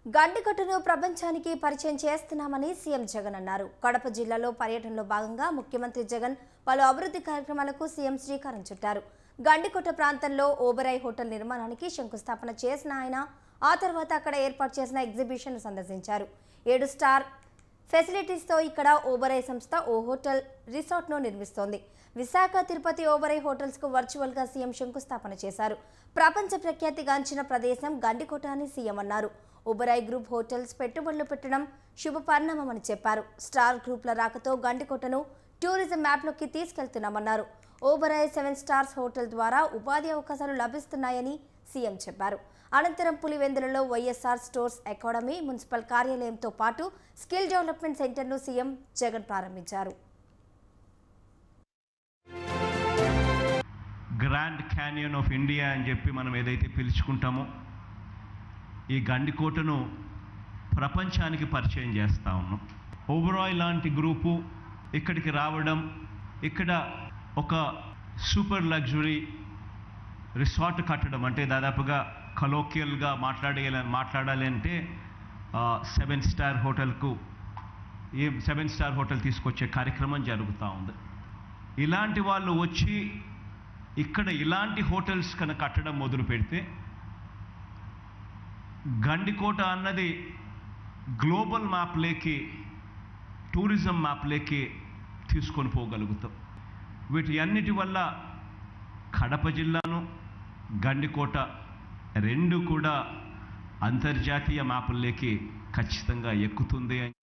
గండికొట్టును ప్రపంచానికి పరిచయం చేస్తున్నామని సీఎం జగన్ అన్నారు కడప జిల్లాలో పర్యటనలో భాగంగా ముఖ్యమంత్రి జగన్ పలు అభివృద్ధి కార్యక్రమాలకు సీఎం శ్రీకారం చుట్టారు గండికొట్ట ప్రాంతంలో ఓబరాయ్ హోటల్ నిర్మాణానికి శంకుస్థాపన చేసిన ఆయన ఆ తర్వాత అక్కడ ఏర్పాటు చేసిన ఎగ్జిబిషన్ సందర్శించారు ఏడు స్టార్ ఫెసిలిటీస్తో ఇక్కడ ఓబరాయ్ సంస్థ ఓ హోటల్ రిసార్ట్ను నిర్మిస్తోంది విశాఖ తిరుపతి ఓబరాయ్ హోటల్స్కు వర్చువల్గా సీఎం శంకుస్థాపన చేశారు ప్రపంచ ప్రఖ్యాతిగాంచిన ప్రదేశం గండికోట అని సీఎం అన్నారు ఓబరాయ్ గ్రూప్ హోటల్స్ పెట్టుబడులు పెట్టడం శుభ పరిణామమని చెప్పారు స్టార్ గ్రూప్ల రాకతో గండికోటను టూరిజం మ్యాప్లోకి తీసుకెళ్తున్నామన్నారు ఓబరాయ్ సెవెన్ స్టార్స్ హోటల్ ద్వారా ఉపాధి అవకాశాలు లభిస్తున్నాయని సీఎం చెప్పారు అనంతరం పులివెందులలో వైఎస్ఆర్ స్టోర్స్ అకాడమీ మున్సిపల్ కార్యాలయంతో పాటు స్కిల్ డెవలప్మెంట్ సెంటర్ను సీఎం జగన్ ప్రారంభించారు గ్రాండ్ క్యానియన్ ఆఫ్ ఇండియా అని చెప్పి మనం ఏదైతే పిలుచుకుంటామో ఈ గండికోటను ప్రపంచానికి పరిచయం చేస్తూ ఉన్నాం ఓబరాయ్ లాంటి గ్రూపు ఇక్కడికి రావడం ఇక్కడ ఒక సూపర్ లగ్జరీ రిసార్ట్ కట్టడం అంటే దాదాపుగా కలోకియల్గా మాట్లాడేయాల మాట్లాడాలి అంటే సెవెన్ స్టార్ హోటల్కు ఏ సెవెన్ స్టార్ హోటల్ తీసుకొచ్చే కార్యక్రమం జరుగుతూ ఉంది ఇలాంటి వాళ్ళు వచ్చి ఇక్కడ ఇలాంటి హోటల్స్ కనుక కట్టడం మొదలు పెడితే గండికోట అన్నది గ్లోబల్ మ్యాప్లేకి టూరిజం మ్యాప్లేకి తీసుకొని పోగలుగుతాం వీటి అన్నిటి వల్ల కడప జిల్లాను గండికోట రెండు కూడా అంతర్జాతీయ మ్యాపుల్లోకి ఖచ్చితంగా ఎక్కుతుంది అని